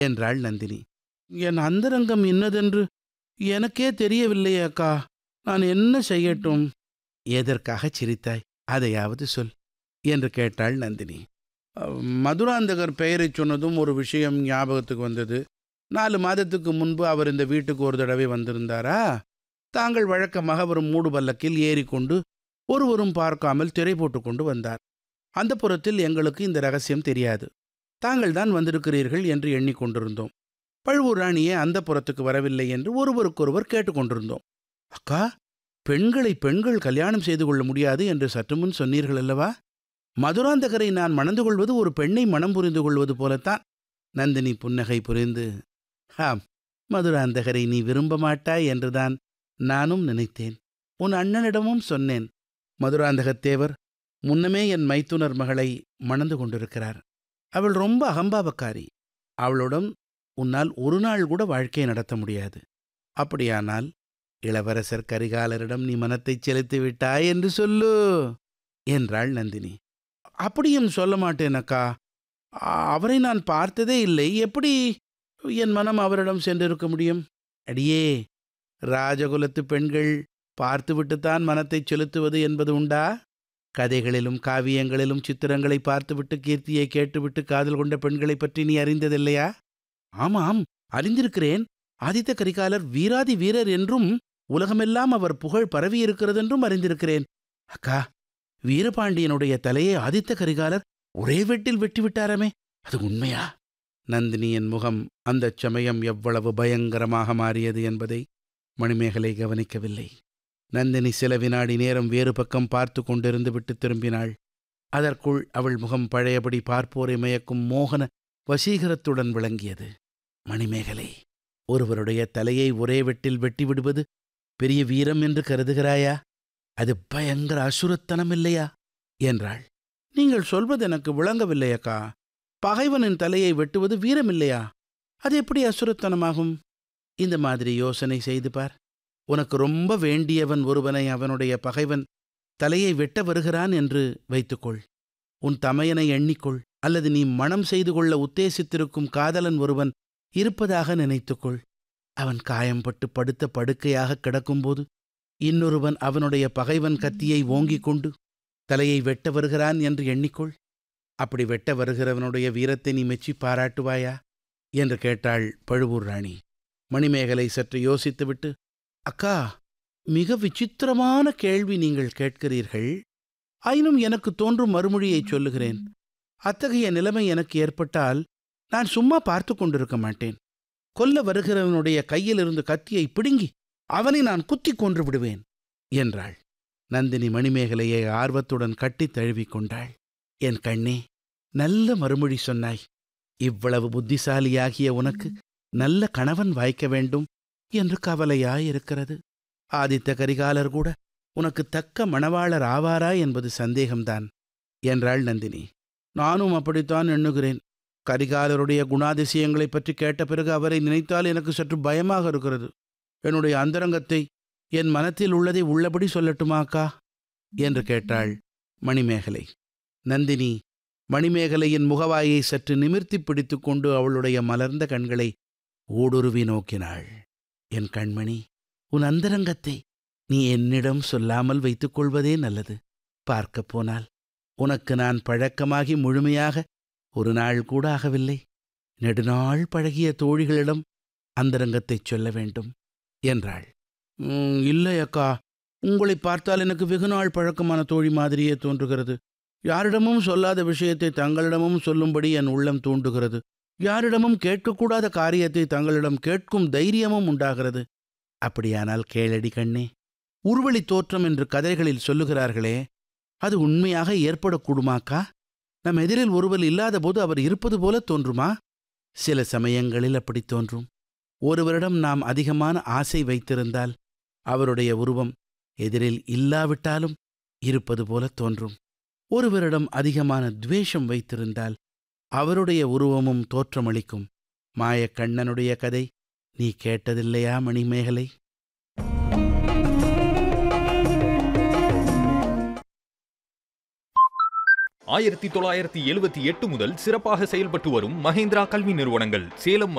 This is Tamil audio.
என்றாள் நந்தினி என் அந்தரங்கம் இன்னதென்று எனக்கே தெரியவில்லையே அக்கா நான் என்ன செய்யட்டும் எதற்காக சிரித்தாய் அதையாவது சொல் என்று கேட்டாள் நந்தினி அஹ், மதுராந்தகர் பெயரைச் சொன்னதும் ஒரு விஷயம் ஞாபகத்துக்கு வந்தது நாலு மாதத்துக்கு முன்பு அவர் இந்த வீட்டுக்கு ஒரு தடவை வந்திருந்தாரா தாங்கள் வழக்கமாக வரும் மூடு பல்லக்கில் ஏறிக்கொண்டு ஒருவரும் பார்க்காமல் திரை போட்டுக்கொண்டு வந்தார் அந்த புறத்தில் எங்களுக்கு இந்த ரகசியம் தெரியாது தாங்கள் தான் வந்திருக்கிறீர்கள் என்று எண்ணிக்கொண்டிருந்தோம் பழுவூர் ராணியே அந்த புறத்துக்கு வரவில்லை என்று ஒருவருக்கொருவர் கேட்டுக்கொண்டிருந்தோம் அக்கா பெண்களை பெண்கள் கல்யாணம் செய்து கொள்ள முடியாது என்று சற்று முன் சொன்னீர்கள் அல்லவா மதுராந்தகரை நான் மணந்து கொள்வது ஒரு பெண்ணை மனம் புரிந்து கொள்வது போலத்தான் நந்தினி புன்னகை புரிந்து ஆம் மதுராந்தகரை நீ விரும்ப மாட்டாய் என்றுதான் நானும் நினைத்தேன் உன் அண்ணனிடமும் சொன்னேன் மதுராந்தகத்தேவர் முன்னமே என் மைத்துனர் மகளை மணந்து கொண்டிருக்கிறார் அவள் ரொம்ப அகம்பாவக்காரி அவளுடன் உன்னால் ஒரு நாள் கூட வாழ்க்கை நடத்த முடியாது அப்படியானால் இளவரசர் கரிகாலரிடம் நீ மனத்தைச் செலுத்தி விட்டாய் என்று சொல்லு என்றாள் நந்தினி அப்படியும் சொல்ல மாட்டேன் அக்கா அ- அவரை நான் பார்த்ததே இல்லை எப்படி என் மனம் அவரிடம் சென்றிருக்க முடியும் அடியே ராஜகுலத்து பெண்கள் பார்த்துவிட்டுத்தான் மனத்தைச் செலுத்துவது என்பது உண்டா கதைகளிலும் காவியங்களிலும் சித்திரங்களை பார்த்துவிட்டு கீர்த்தியை கேட்டுவிட்டு காதல் கொண்ட பெண்களைப் பற்றி நீ அறிந்ததில்லையா ஆமாம் அறிந்திருக்கிறேன் ஆதித்த கரிகாலர் வீராதி வீரர் என்றும் உலகமெல்லாம் அவர் புகழ் பரவியிருக்கிறதென்றும் அறிந்திருக்கிறேன் அக்கா வீரபாண்டியனுடைய தலையை ஆதித்த கரிகாலர் ஒரே வெட்டில் வெட்டிவிட்டாராமே அது உண்மையா நந்தினியின் முகம் அந்தச் சமயம் எவ்வளவு பயங்கரமாக மாறியது என்பதை மணிமேகலை கவனிக்கவில்லை நந்தினி சில வினாடி நேரம் வேறு பக்கம் பார்த்து கொண்டிருந்து விட்டு திரும்பினாள் அதற்குள் அவள் முகம் பழையபடி பார்ப்போரை மயக்கும் மோகன வசீகரத்துடன் விளங்கியது மணிமேகலை ஒருவருடைய தலையை ஒரே வெட்டில் வெட்டி விடுவது பெரிய வீரம் என்று கருதுகிறாயா அது பயங்கர அசுரத்தனம் இல்லையா என்றாள் நீங்கள் சொல்வது எனக்கு விளங்கவில்லை அக்கா பகைவனின் தலையை வெட்டுவது வீரமில்லையா அது எப்படி அசுரத்தனமாகும் இந்த மாதிரி யோசனை செய்து பார் உனக்கு ரொம்ப வேண்டியவன் ஒருவனை அவனுடைய பகைவன் தலையை வெட்ட வருகிறான் என்று வைத்துக்கொள் உன் தமையனை எண்ணிக்கொள் அல்லது நீ மனம் செய்து கொள்ள உத்தேசித்திருக்கும் காதலன் ஒருவன் இருப்பதாக நினைத்துக்கொள் அவன் காயம்பட்டு படுத்த படுக்கையாக கிடக்கும்போது இன்னொருவன் அவனுடைய பகைவன் கத்தியை ஓங்கிக் கொண்டு தலையை வெட்ட வருகிறான் என்று எண்ணிக்கொள் அப்படி வெட்ட வருகிறவனுடைய வீரத்தை நீ மெச்சி பாராட்டுவாயா என்று கேட்டாள் பழுவூர் ராணி மணிமேகலை சற்று யோசித்துவிட்டு அக்கா மிக விசித்திரமான கேள்வி நீங்கள் கேட்கிறீர்கள் ஆயினும் எனக்கு தோன்றும் மறுமொழியைச் சொல்லுகிறேன் அத்தகைய நிலைமை எனக்கு ஏற்பட்டால் நான் சும்மா பார்த்து கொண்டிருக்க மாட்டேன் கொல்ல வருகிறவனுடைய கையிலிருந்து கத்தியை பிடுங்கி அவனை நான் குத்திக் கொன்று விடுவேன் என்றாள் நந்தினி மணிமேகலையை ஆர்வத்துடன் கட்டித் தழுவிக் கொண்டாள் என் கண்ணே நல்ல மறுமொழி சொன்னாய் இவ்வளவு புத்திசாலியாகிய உனக்கு நல்ல கணவன் வாய்க்க வேண்டும் என்று கவலையாயிருக்கிறது ஆதித்த கரிகாலர் கூட உனக்கு தக்க மணவாளர் ஆவாரா என்பது சந்தேகம்தான் என்றாள் நந்தினி நானும் அப்படித்தான் எண்ணுகிறேன் கரிகாலருடைய குணாதிசயங்களைப் பற்றி கேட்ட பிறகு அவரை நினைத்தால் எனக்கு சற்று பயமாக இருக்கிறது என்னுடைய அந்தரங்கத்தை என் மனத்தில் உள்ளதை உள்ளபடி சொல்லட்டுமா அக்கா என்று கேட்டாள் மணிமேகலை நந்தினி மணிமேகலையின் முகவாயை சற்று நிமிர்த்தி பிடித்துக்கொண்டு அவளுடைய மலர்ந்த கண்களை ஊடுருவி நோக்கினாள் என் கண்மணி உன் அந்தரங்கத்தை நீ என்னிடம் சொல்லாமல் வைத்துக் கொள்வதே நல்லது பார்க்கப் போனால் உனக்கு நான் பழக்கமாகி முழுமையாக ஒரு நாள் கூட ஆகவில்லை நெடுநாள் பழகிய தோழிகளிடம் அந்தரங்கத்தைச் சொல்ல வேண்டும் என்றாள் "ம், இல்லை அக்கா உங்களை பார்த்தால் எனக்கு வெகு நாள் பழக்கமான தோழி மாதிரியே தோன்றுகிறது யாரிடமும் சொல்லாத விஷயத்தை தங்களிடமும் சொல்லும்படி என் உள்ளம் தூண்டுகிறது யாரிடமும் கேட்கக்கூடாத காரியத்தை தங்களிடம் கேட்கும் தைரியமும் உண்டாகிறது அப்படியானால் கேளடி கண்ணே உருவழி தோற்றம் என்று கதைகளில் சொல்லுகிறார்களே அது உண்மையாக ஏற்படக்கூடுமாக்கா நம் எதிரில் ஒருவர் இல்லாதபோது அவர் இருப்பது போல தோன்றுமா சில சமயங்களில் அப்படி தோன்றும் ஒருவரிடம் நாம் அதிகமான ஆசை வைத்திருந்தால் அவருடைய உருவம் எதிரில் இல்லாவிட்டாலும் இருப்பது போல தோன்றும் ஒருவரிடம் அதிகமான துவேஷம் வைத்திருந்தால் அவருடைய உருவமும் தோற்றமளிக்கும் மாயக்கண்ணனுடைய கதை நீ கேட்டதில்லையா மணிமேகலை ஆயிரத்தி தொள்ளாயிரத்தி எழுபத்தி எட்டு முதல் சிறப்பாக செயல்பட்டு வரும் மஹேந்திரா கல்வி நிறுவனங்கள் சேலம்